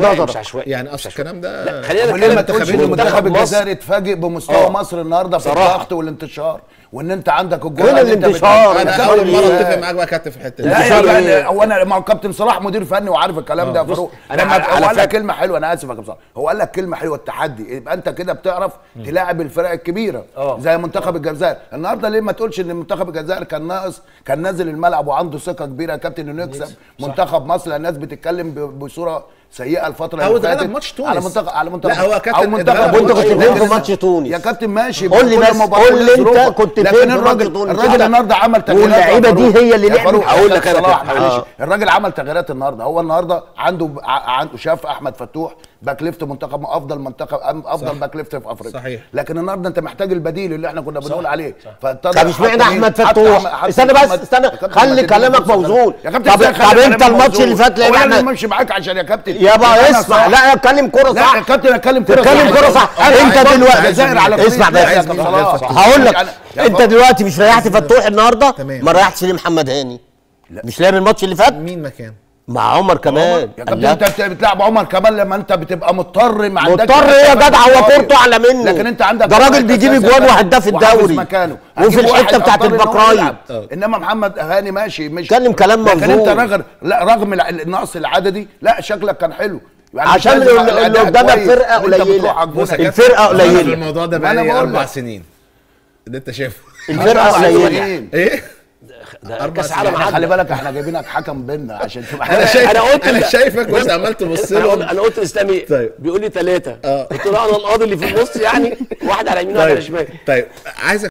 عشوائي نظرك مش عشوائي يعني اصل الكلام ده خلينا وليه ما نتكلم تقولش منتخبين ان المنتخب مصر. الجزائري اتفاجئ بمستوى آه. مصر النهارده في صراحة. الضغط والانتشار وان انت عندك الجرأه فين اللي انت الانتشار؟ بت- انا انتشار اول مره إيه؟ اتفق معاك بقى كابتن في الحته دي لا انتشار يا إيه؟ بقى هو انا ما هو كابتن صلاح مدير فني وعارف الكلام ده يا فاروق أنا لما على- هو على قال لك فكرة- كلمه حلوه انا اسف يا كابتن صلاح هو قال لك كلمه حلوه التحدي يبقى انت كده بتعرف تلاعب الفرق الكبيره آه. زي منتخب الجزائر النهارده ليه ما تقولش ان منتخب الجزائر كان ناقص كان نازل الملعب وعنده ثقه كبيره يا كابتن انه يكسب منتخب مصر الناس بتتكلم ب- بصوره سيئه الفتره أو اللي اتغلب فاتت ماتش تونس. على منتخب على منتخب لا، هو كابتن او منتخب اتغلب وانت كنت لكن فين في ماتش تونس؟ يا كابتن ماشي قول لي كل بس، مباراة قول لي لها انت ظروفها. كنت فين لكن في ماتش الراجل تونس؟ الراجل لا. النهارده عمل تغييرات واللعيبة يا دي فاروق. هي اللي يا لعبت. فاروق، هقول يا لك كابتن أنا صلاح، كابتن. معلش آه. الراجل عمل تغييرات النهارده هو النهارده عنده ع- عنده شاف احمد فتوح باك ليفت منتخب افضل منتخب افضل صح. باك ليفت في افريقيا صحيح. لكن النهارده انت محتاج البديل اللي احنا كنا بنقول عليه فابتدى طب اشمعنى حتى مين؟ احمد حتى فتوح؟ أحمد- حتى استنى بس أحمد- استنى يا كابتن خلي ما تديني كلامك فرصة موزون يا كابتن طب ازاي طب خلي انت كلامي الماتش موزون؟ اللي فات هو لعب انا اللي احمد بمشي معاك عشان يا كابتن يابا أنا اسمع صح. لا اتكلم كوره لا صح يا كابتن اتكلم كوره اتكلم كوره صح انت دلوقتي الجزائر على اسمع طريق بس لعب يا كابتن صلاح. هقول لك يعني- يا انت فاروق. دلوقتي مش ريحت فتوح النهارده تمام. ما ريحتش ليه محمد هاني مش لعب الماتش اللي فات مين مكان مع عمر كمان يا كابتن الله. انت بت- بتلعب عمر كمان لما انت بتبقى مضطر ما عندكش مضطر ايه يا جدع هو كورته اعلى منه لكن انت عندك ده راجل واحد بيجيب أساسي اجوان بس وهداف وحافظ الدوري مكانه وفي هجيب واحد الحته بتاعت أضطر إن هو البقرايب يلعب. انما محمد هاني ماشي مش اتكلم كلام لكن انت موزون. رغم لا رغم الع- النقص العددي لا شكلك كان حلو يعني مش عشان لازم اللي- اللي الأداء قدامك كويس فرقة وانت قليلة. بتروح على الجون. بص يا كابتن، الفرقة أنا قليلة. في الموضوع ده ما أنا بقالي بقول اربع لك. سنين اللي انت شايفه الفرقه أربع قليله سنين. ايه ده أربع كاس عالم سنين. خلي عدى بالك احنا جايبينك حكم بينا عشان تبقى انا شايف أنا قلت انا لا. شايفك بس عمال تبص انا قلت- لهم انا قلت لاسلامي طيب. بيقول لي ثلاثه آه. قلت له انا القاضي اللي في النص يعني واحد على يمين وواحد على طيب شمال طيب عايزك